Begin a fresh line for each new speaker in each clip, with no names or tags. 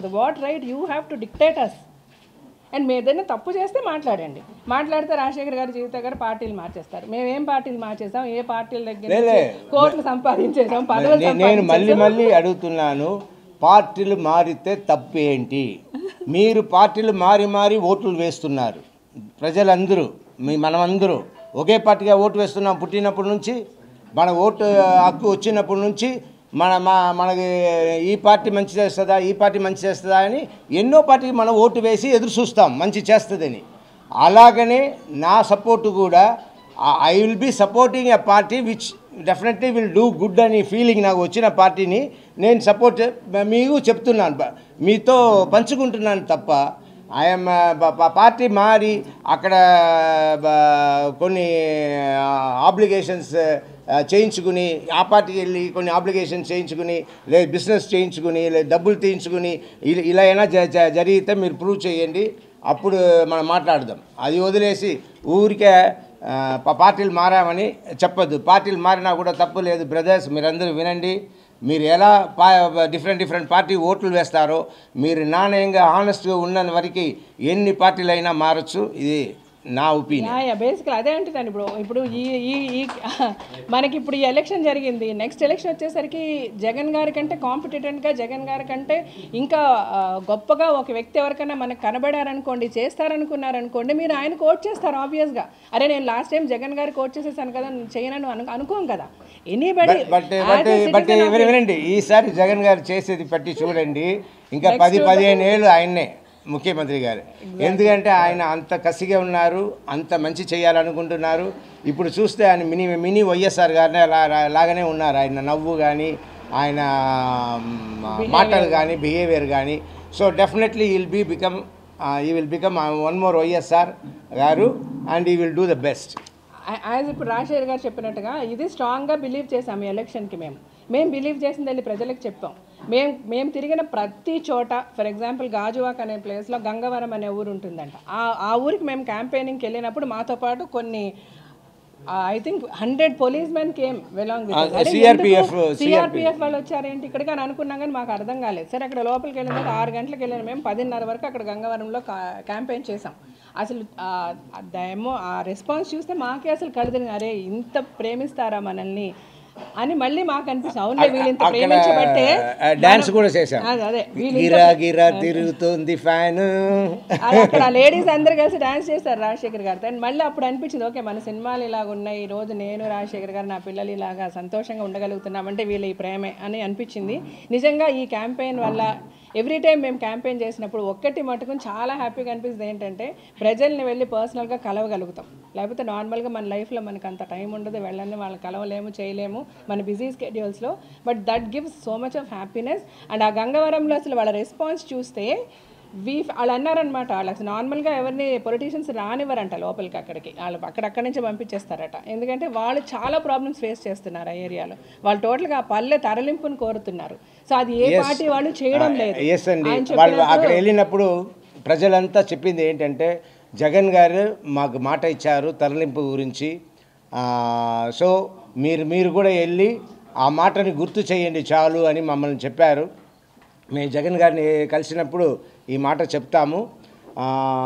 What right you have to dictate us and మేము ఏదైనా తప్పు చేస్తే మాట్లాడండి మాట్లాడితే రాజశేఖర్ గారు జీవిత గారు పార్టీలు మార్చేస్తారు మేము ఏం పార్టీలు మార్చేసాం ఏ పార్టీల దగ్గర నుంచి కోట్లు సంపాదించేసాం పదవులు
నే- నేను మళ్ళీ మళ్ళీ అడుగుతున్నాను పార్టీలు మారితే తప్పు ఏంటి మీరు పార్టీలు మారి మారి ఓట్లు వేస్తున్నారు ప్రజలందరూ మీ మనమందరూ ఒకే పార్టీగా ఓటు వేస్తున్నాం పుట్టినప్పటి నుంచి మన ఓటు హక్కు వచ్చినప్పటి నుంచి మన మా మనకి ఈ పార్టీ మంచి చేస్తుందా ఈ పార్టీ మంచి చేస్తుందా అని ఎన్నో పార్టీకి మనం ఓటు వేసి ఎదురు చూస్తాం మంచి చేస్తుందని అలాగనే నా సపోర్టు కూడా I will be supporting a party which definitely will do good అని ఫీలింగ్ నాకు వచ్చిన పార్టీని నేను సపోర్ట్ మీకు చెప్తున్నాను బ- మీతో పంచుకుంటున్నాను తప్ప ఐఎమ్ పార్టీ మారి అక్కడ బ- కొన్ని ఆబ్లిగేషన్స్ చేయించుకుని ఆ పార్టీకి వెళ్ళి కొన్ని ఆబ్లిగేషన్స్ చేయించుకుని లేదు బిజినెస్ చేయించుకుని లేదు డబ్బులు తీయించుకుని ఇలా ఇలా అయినా జ- జ- జరిగితే మీరు ప్రూవ్ చేయండి అప్పుడు మనం మాట్లాడదాం అది వదిలేసి ఊరికే ఆ, ప- పార్టీలు మారామని చెప్పొద్దు పార్టీలు మారినా కూడా తప్పు లేదు బ్రదర్స్ మీరందరూ వినండి మీరు ఎలా పా డిఫరెంట్ డిఫరెంట్ పార్టీ ఓట్లు వేస్తారో మీరు నాణ్యంగా హానెస్ట్గా ఉన్న వరకు ఎన్ని పార్టీలు అయినా మారచ్చు ఇది నా ఒపీనియన్
బేసికల్ అదే అంటున్నాను ఇప్పుడు ఇప్పుడు ఈ ఈ ఈ మనకి ఇప్పుడు ఈ ఎలక్షన్ జరిగింది నెక్స్ట్ ఎలక్షన్ వచ్చేసరికి జగన్ గారి కంటే కాంపిటెంట్గా జగన్ గారి కంటే ఇంకా ఆ, గొప్పగా ఒక వ్యక్తి ఎవరికైనా మనకు కనబడారనుకోండి చేస్తారనుకున్నారనుకోండి మీరు ఆయన కోట్ చేస్తారు ఆబ్వియస్గా అరే నేను లాస్ట్ టైం జగన్ గారికి కోట్ చేసేసాను కదా నేను చేయనను అను అనుకోం కదా ఎనీబడి
బట్ బట్ బట్ విన- వినండి ఈసారి జగన్ గారు చేసేది పట్టి చూడండి ఇంకా పది పదిహేను ఏళ్ళు ఆయన్నే ముఖ్యమంత్రి గారు ఎందుకంటే ఆయన అంత కసిగా ఉన్నారు అంత మంచి చేయాలనుకుంటున్నారు ఇప్పుడు చూస్తే ఆయన మినీ మినీ వైఎస్ఆర్ గారిని అలా లా- లాగానే ఉన్నారు ఆయన నవ్వు కానీ ఆయన మ్, మాటలు కానీ బిహేవియర్ కానీ so definitely will be become he will become one more YSR garu and he will do the best
as ఇప్పుడు రాజశేఖర్ గారు చెప్పినట్టుగా ఇది స్ట్రాంగ్గా బిలీవ్ చేసాం ఈ ఎలక్షన్కి మేము మేము బిలీవ్ చేసింది వెళ్ళి ప్రజలకు చెప్పాం మేము మేము తిరిగిన ప్రతి చోట ఫర్ ఎగ్జాంపుల్ గాజువాక్ అనే ప్లేస్లో గంగవరం అనే ఊరు ఉంటుందంట ఆ ఆ ఊరికి మేము క్యాంపెయినింగ్కి వెళ్ళినప్పుడు మాతో పాటు కొన్ని I think hundred police men came along
CRPF,
CRPF వాళ్ళు వచ్చారేంటి ఇక్కడికి అని అనుకున్నాం కానీ మాకు అర్థం కాలేదు సరే అక్కడ లోపలికి వెళ్ళిన తర్వాత ఆరు గంటలకు వెళ్ళిన మేము పదిన్నర వరకు అక్కడ గంగవరంలో క్యాంపెయిన్ చేసాం అసలు డెమో ఆ రెస్పాన్స్ చూస్తే మాకే అసలు కడుతుంది అరే ఇంత ప్రేమిస్తారా మనల్ని అని మళ్ళీ మాకు అనిపిస్తుంది అవునులే వీళ్ళు ఇంత ప్రేమించబట్టే
డాన్స్ కూడా చేశాం
అదే అదే వీళ్ళు
గిరా గిరా తిరుగుతుంది ఫ్యాన్
అది అక్కడ లేడీస్ అందరు కలిసి డాన్స్ చేస్తారు రాజశేఖర్ గారితో అండ్ మళ్ళీ అప్పుడు అనిపించింది ఓకే మన సినిమాలు ఇలాగ ఉన్నాయి ఈ రోజు నేను రాజశేఖర్ గారు నా పిల్లలు ఇలాగా సంతోషంగా ఉండగలుగుతున్నామంటే వీళ్ళ ఈ ప్రేమే అని అనిపించింది నిజంగా ఈ క్యాంపెయిన్ వల్ల ఎవ్రీ టైం మేము క్యాంపెయిన్ చేసినప్పుడు ఒక్కటి మటుకు చాలా హ్యాపీగా అనిపిస్తుంది ఏంటంటే ప్రజల్ని వెళ్ళి పర్సనల్గా కలవగలుగుతాం లేకపోతే నార్మల్గా మన లైఫ్లో మనకు అంత టైం ఉండదు వెళ్ళని వాళ్ళని కలవలేము చేయలేము మన బిజీ స్కెడ్యూల్స్లో but that gives so much of happiness and ఆ గంగవరంలో అసలు వాళ్ళ రెస్పాన్స్ చూస్తే వీ వాళ్ళు అన్నారనమాట వాళ్ళు అసలు నార్మల్గా ఎవరిని పొలిటీషియన్స్ రానివ్వరంట లోపలికి అక్కడికి వాళ్ళు అక్కడక్కడి నుంచి పంపించేస్తారట ఎందుకంటే వాళ్ళు చాలా ప్రాబ్లమ్స్ ఫేస్ చేస్తున్నారు ఆ ఏరియాలో వాళ్ళు టోటల్గా ఆ పల్లె తరలింపుని కోరుతున్నారు సో అది ఏ పార్టీ వాళ్ళు చేయడం లేదు
ఎస్ అండి
ఆయన
వాళ్ళు
చెప్పినప్పుడు-
అక్కడ వెళ్ళినప్పుడు ప్రజలంతా చెప్పింది ఏంటంటే జగన్ గారు మాకు మాట ఇచ్చారు తరలింపు గురించి ఆ, సో మీరు మీరు కూడా వెళ్ళి ఆ మాటని గుర్తు చేయండి చాలు అని మమ్మల్ని చెప్పారు మేము జగన్ గారిని కలిసినప్పుడు ఈ మాట చెప్తాము ఆ,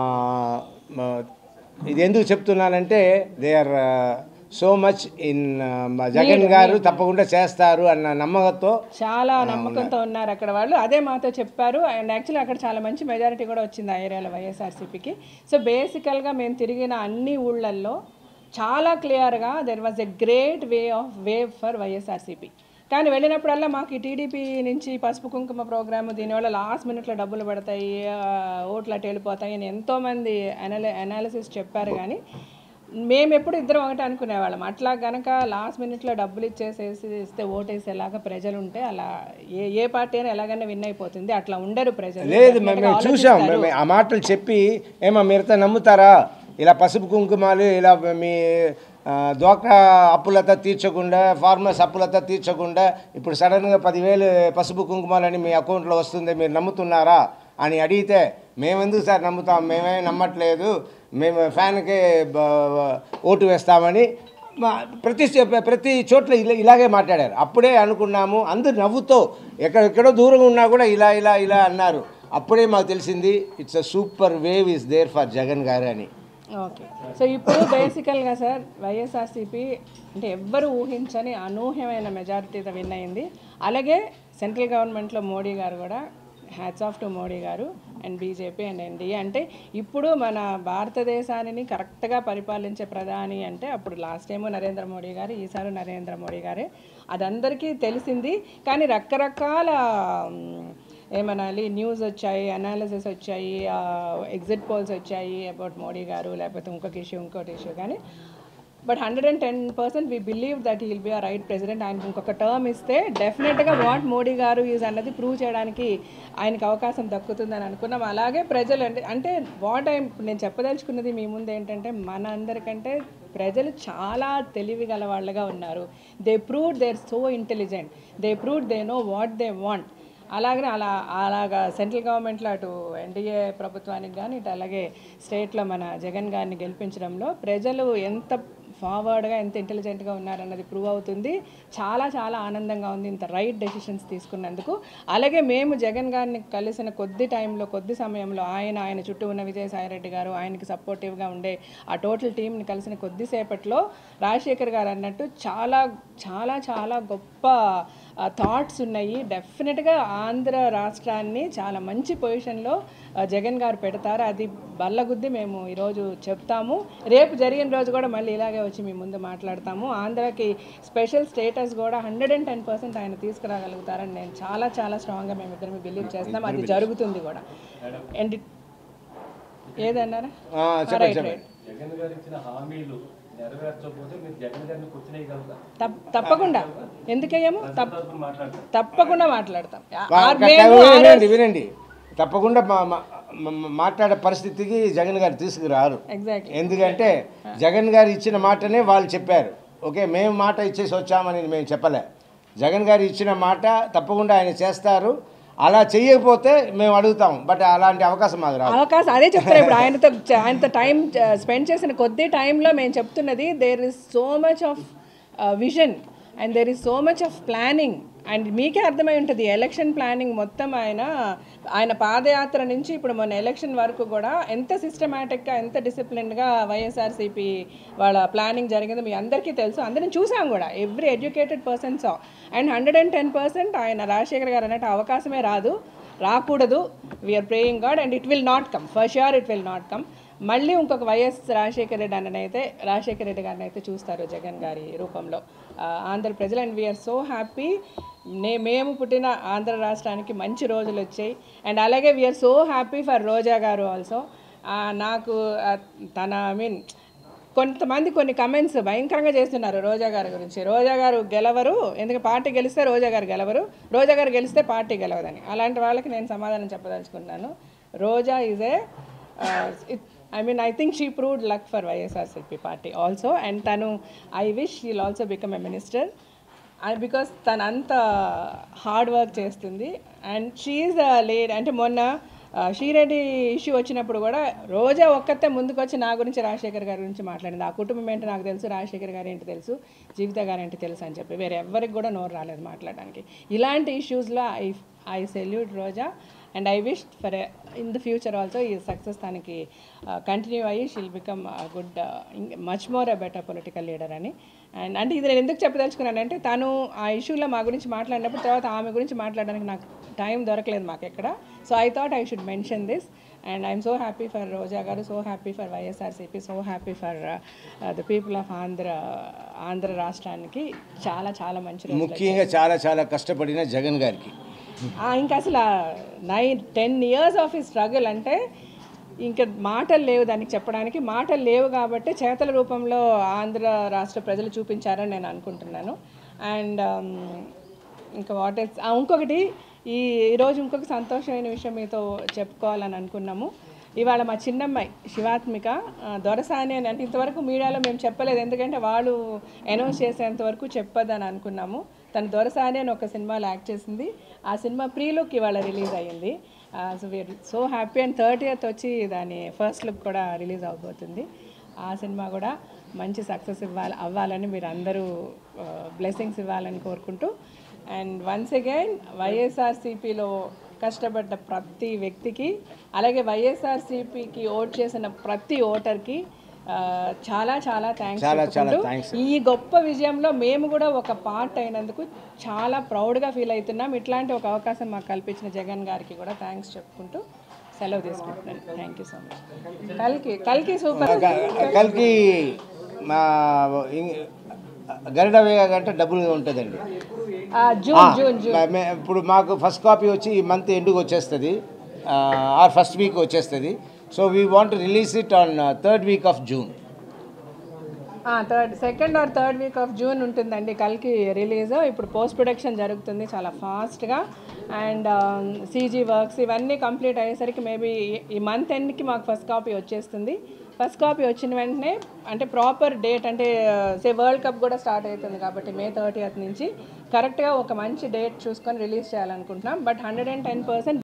మ- ఇది ఎందుకు చెప్తున్నానంటే they are so much in Jagan garu తప్పకుండా చేస్తారు అన్న నమ్మకంతో
చాలా నమ్మకంతో ఉన్నారు అక్కడ వాళ్ళు అదే మాతో చెప్పారు అండ్ యాక్చువల్లీ అక్కడ చాలా మంచి మెజారిటీ కూడా వచ్చింది ఆ ఏరియాలో వైఎస్ఆర్సీపీకి సో బేసికల్గా మేము తిరిగిన అన్ని ఊళ్ళల్లో చాలా క్లియర్గా there was a great wave of wave for YSRCP కానీ వెళ్ళినప్పుడల్లా మాకు ఈ టీడీపీ నుంచి పసుపు కుంకుమ ప్రోగ్రాము దీనివల్ల లాస్ట్ మినిట్లో డబ్బులు పడతాయి ఆ, ఓట్లు అటు వెళ్ళిపోతాయి అని ఎంతోమంది అనాలి అనాలిసిస్ చెప్పారు కానీ మేము ఎప్పుడు ఇద్దరం ఒకటి అనుకునేవాళ్ళం అట్లా గనక లాస్ట్ మినిట్లో డబ్బులు ఇచ్చేసేసి ఇస్తే ఓటేసేలాగా ప్రజలు ఉంటే అలా ఏ ఏ పార్టీ అయినా ఎలాగైనా విన్ అయిపోతుంది అట్లా ఉండరు ప్రజలు
లేదు
Definitely
మేము
గా
మేము చూసాం
ఆలోచిస్తారు.
మేము ఆ మాటలు చెప్పి ఏమో మీరంతా నమ్ముతారా ఇలా పసుపు కుంకుమాలు ఇలా మీ ఆ, డ్వాక్రా అప్పులతో తీర్చకుండా ఫార్మర్స్ అప్పులతో తీర్చకుండా ఇప్పుడు సడన్గా పదివేలు పసుపు కుంకుమాలని మీ అకౌంట్లో వస్తుంది మీరు నమ్ముతున్నారా అని అడిగితే మేమెందుకు సార్ నమ్ముతాం మేమే నమ్మట్లేదు మేము ఫ్యాన్కే బ- ఓటు వేస్తామని మా ప్రతి ప్రతి చోట్ల ఇలా ఇలాగే మాట్లాడారు అప్పుడే అనుకున్నాము అందరు నవ్వుతో ఎక్కడెక్కడో దూరంగా ఉన్నా కూడా ఇలా ఇలా ఇలా అన్నారు అప్పుడే మాకు తెలిసింది it's a super wave is there for Jagan garu అని
ఓకే సో ఇప్పుడు బేసికల్గా సార్ వైఎస్ఆర్సీపీ అంటే ఎవ్వరు ఊహించని అనూహ్యమైన మెజారిటీతో విన్ అయింది అలాగే సెంట్రల్ గవర్నమెంట్లో మోడీ గారు కూడా హ్యాట్స్ ఆఫ్ టు మోడీ గారు అండ్ బీజేపీ అండ్ ఎన్డీఏ అంటే ఇప్పుడు మన భారతదేశాన్ని కరెక్ట్గా పరిపాలించే ప్రధాని అంటే అప్పుడు లాస్ట్ టైము నరేంద్ర మోడీ గారు ఈసారి నరేంద్ర మోడీ గారే అదందరికీ తెలిసింది కానీ రకరకాల మ్, ఏమనాలి న్యూస్ వచ్చాయి అనాలిసిస్ వచ్చాయి ఎగ్జిట్ పోల్స్ వచ్చాయి అబౌట్ మోడీ గారు లేకపోతే ఇంకొక ఇష్యూ ఇంకోటి ఇష్యూ కానీ but hundred and ten percent we believe that he'll be a right president ఆయనకు ఇంకొక టర్మ్ ఇస్తే డెఫినెట్గా వాట్ మోడీ గారు ఈజ్ అన్నది ప్రూవ్ చేయడానికి ఆయనకు అవకాశం దక్కుతుందని అనుకున్నాం అలాగే ప్రజలు అంటే అంటే వాట్ ఐ నేను చెప్పదలుచుకున్నది మీ ముందు ఏంటంటే మన అందరికంటే ప్రజలు చాలా తెలివి గల వాళ్ళగా ఉన్నారు they prove they're so intelligent they prove they know what they want అలాగనే అలా అలాగా సెంట్రల్ గవర్నమెంట్లో అటు ఎన్డీఏ ప్రభుత్వానికి కానీ ఇటు అలాగే స్టేట్లో మన జగన్ గారిని గెలిపించడంలో ప్రజలు ఎంత ఫార్వర్డ్గా ఎంత ఇంటెలిజెంట్గా ఉన్నారన్నది ప్రూవ్ అవుతుంది చాలా చాలా ఆనందంగా ఉంది ఇంత రైట్ డెసిషన్స్ తీసుకున్నందుకు అలాగే మేము జగన్ గారిని కలిసిన కొద్ది టైంలో కొద్ది సమయంలో ఆయన ఆయన చుట్టూ ఉన్న విజయసాయిరెడ్డి గారు ఆయనకి సపోర్టివ్గా ఉండే ఆ టోటల్ టీంని కలిసిన కొద్దిసేపట్లో రాజశేఖర్ గారు అన్నట్టు చాలా చాలా చాలా గొప్ప థాట్స్ ఉన్నాయి డెఫినెట్గా ఆంధ్ర రాష్ట్రాన్ని చాలా మంచి పొజిషన్లో ఆ, జగన్ గారు పెడతారు అది బల్లగుద్ది మేము ఈరోజు చెప్తాము రేపు జరిగిన రోజు కూడా మళ్ళీ ఇలాగే వచ్చి మీ ముందు మాట్లాడతాము ఆంధ్రాకి స్పెషల్ స్టేటస్ కూడా హండ్రెడ్ అండ్ టెన్ పర్సెంట్ ఆయన తీసుకురాగలుగుతారని నేను చాలా చాలా స్ట్రాంగ్గా మేము ఇద్దరం బిలీవ్ చేస్తాం అది జరుగుతుంది కూడా అండ్ ఏదన్నారా
ఆ, చెప్పండి చెప్పండి
జగన్ గారు ఇచ్చిన హామీలు నెరవేర్చకపోతే మీరు జగన్ గారిని కూర్చునేయగలుగుతారు
తప్- తప్పకుండా ఎందుకయ్యాము తప్
తరపున మాట్లాడతారు
తప్పకుండా మాట్లాడతాం
వా-
ఆ-
క-
మేము
క-
ఆ
వినండి వినండి తప్పకుండా మా- మా- మా- మాట్లాడే పరిస్థితికి జగన్ గారు తీసుకురారు
ఎగ్జాక్ట్లీ
ఎందుకంటే జగన్ గారు ఇచ్చిన మాటనే వాళ్ళు చెప్పారు ఓకే మేము మాట ఇచ్చేసి వచ్చామని మేము చెప్పలే జగన్ గారు ఇచ్చిన మాట తప్పకుండా ఆయన చేస్తారు అలా చెయ్యకపోతే మేము అడుగుతాం బట్ అలాంటి అవకాశం మాకు రాదు
అవకాశం అదే చెప్తారు ఇప్పుడు ఆయనతో చ- ఆయనతో టైం స్పెండ్ చేసిన కొద్ది టైంలో మేము చెప్తున్నది there is so much of vision and there is so much of planning and మీకే అర్థమై ఉంటుంది ఎలక్షన్ ప్లానింగ్ మొత్తం ఆయన ఆయన పాదయాత్ర నుంచి ఇప్పుడు మొన్న ఎలక్షన్ వరకు కూడా ఎంత సిస్టమేటిక్గా ఎంత డిసిప్లిన్గా వైఎస్ఆర్సీపీ వాళ్ళ ప్లానింగ్ జరిగిందో మీ అందరికీ తెలుసు అందరం చూసాం కూడా every educated persons and hundred and ten percent ఆయన రాజశేఖర్ గారు అన్నట్టు అవకాశమే రాదు రాకూడదు we're praying God and it will not come for sure it will not come మళ్ళీ ఇంకొక వైఎస్ రాజశేఖర రెడ్డి అన్నని అయితే రాజశేఖర రెడ్డి గారిని అయితే చూస్తారు జగన్ గారి రూపంలో ఆ, ఆంధ్ర ప్రజలు అండ్ వీఆర్ సో హ్యాపీ నే మేము పుట్టిన ఆంధ్ర రాష్ట్రానికి మంచి రోజులు వచ్చాయి అండ్ అలాగే we're so happy for Roja garu also నాకు ఆ, తన ఐ మీన్ కొంతమంది కొన్ని కమెంట్స్ భయంకరంగా చేస్తున్నారు రోజా గారి గురించి రోజా గారు గెలవరు ఎందుకంటే పార్టీ గెలిస్తే రోజా గారు గెలవరు రోజా గారు గెలిస్తే పార్టీ గెలవదని అలాంటి వాళ్ళకి నేను సమాధానం చెప్పదలుచుకున్నాను Roja is a I mean I think she proved luck for YSRCP party also and తను I wish she'll also become a minister and because తను అంత హార్డ్ వర్క్ చేస్తుంది అండ్ షీఈ్ లేడ్ అంటే మొన్న ఆ, శ్రీరెడ్డి ఇష్యూ వచ్చినప్పుడు కూడా రోజా ఒక్కతే ముందుకు వచ్చి నా గురించి రాజశేఖర్ గారి గురించి మాట్లాడింది ఆ కుటుంబం ఏంటో నాకు తెలుసు రాజశేఖర్ గారు ఏంటి తెలుసు జీవిత గారు ఏంటి తెలుసు అని చెప్పి వేరే ఎవరికి కూడా నోరు రాలేదు మాట్లాడడానికి ఇలాంటి ఇష్యూస్లో I I salute Roja and I wish for in the future also ఈ సక్సెస్ తనకి కంటిన్యూ అయ్యి she'll become good much more a better political leader అని అండ్ అంటే ఇది నేను ఎందుకు చెప్పదలుచుకున్నానంటే తను ఆ ఇష్యూలో మా గురించి మాట్లాడినప్పుడు తర్వాత ఆమె గురించి మాట్లాడడానికి నాకు టైం దొరకలేదు మాకు ఎక్కడ so I thought I should mention this and I'm so happy for Roja garu so happy for YSRCP so happy for the people of Andhra Andhra రాష్ట్రానికి చాలా చాలా మంచి రోజులు
ముఖ్యంగా చాలా చాలా కష్టపడిన జగన్ గారికి
ఆ, ఇంకా అసలు nine ten years of the struggle అంటే ఇంకా మాటలు లేవు దానికి చెప్పడానికి మాటలు లేవు కాబట్టి చేతల రూపంలో ఆంధ్ర రాష్ట్ర ప్రజలు చూపించారని నేను అనుకుంటున్నాను అండ్ ఇంకా వాట్ ఇస్ ఇంకొకటి ఈ ఈరోజు ఇంకొక సంతోషమైన విషయం మీతో చెప్పుకోవాలని అనుకున్నాము ఇవాళ మా చిన్నమ్మాయి శివాత్మిక ఆ, దొరసాని అని అంటే ఇంతవరకు మీడియాలో మేము చెప్పలేదు ఎందుకంటే వాళ్ళు అనౌన్స్ చేసేంత వరకు చెప్పొద్దని అనుకున్నాము తను దొరసాని అని ఒక సినిమాలో యాక్ట్ చేసింది ఆ సినిమా ప్రీ లుక్ ఇవాళ రిలీజ్ అయ్యింది so we're so happy and thirtieth వచ్చి దాని ఫస్ట్ లుక్ కూడా రిలీజ్ అవబోతుంది ఆ సినిమా కూడా మంచి సక్సెస్ ఇవ్వాలి అవ్వాలని మీరు అందరూ బ్లెస్సింగ్స్ ఇవ్వాలని కోరుకుంటూ అండ్ వన్స్ అగైన్ వైఎస్ఆర్సీపీలో కష్టపడ్డ ప్రతి వ్యక్తికి అలాగే వైఎస్ఆర్సీపీకి ఓట్ చేసిన ప్రతి ఓటర్కి ఆ, చాలా చాలా థ్యాంక్స్
చాలా చాలా
చెప్పుకుంటూ
thanks.
ఈ గొప్ప విజయంలో మేము కూడా ఒక పార్ట్ అయినందుకు చాలా ప్రౌడ్గా ఫీల్ అవుతున్నాం ఇట్లాంటి ఒక అవకాశం మాకు కల్పించిన జగన్ గారికి కూడా థ్యాంక్స్ చెప్పుకుంటూ సెలవు తీసుకుంటున్నాను థ్యాంక్ యూ సో మచ్ కల్కి కల్కి సూపర్
కలికి మా ఇం- గరుడ వేగ గంట డబ్బులు ఉంటుందండి
June June June
May- May- ఇప్పుడు మాకు ఫస్ట్ కాపీ వచ్చి ఈ మంత్ ఎండుకు వచ్చేస్తుంది ఆర్ ఫస్ట్ వీక్ వచ్చేస్తుంది so we want release it on third week of June
third second or third week of June ఉంటుందండి కల్కి రిలీజ్ ఇప్పుడు పోస్ట్ ప్రొడక్షన్ జరుగుతుంది చాలా ఫాస్ట్గా అండ్ సీజీ వర్క్స్ ఇవన్నీ కంప్లీట్ అయ్యేసరికి మేబీ ఈ మంత్ ఎండ్కి మాకు ఫస్ట్ కాపీ వచ్చేస్తుంది ఫస్ట్ కాపీ వచ్చిన వెంటనే అంటే ప్రాపర్ డేట్ అంటే సే వరల్డ్ కప్ కూడా స్టార్ట్ అవుతుంది కాబట్టి మే థర్టీ నుంచి కరెక్ట్గా ఒక మంచి డేట్ చూసుకొని రిలీజ్ చేయాలనుకుంటున్నాం but hundred and ten percent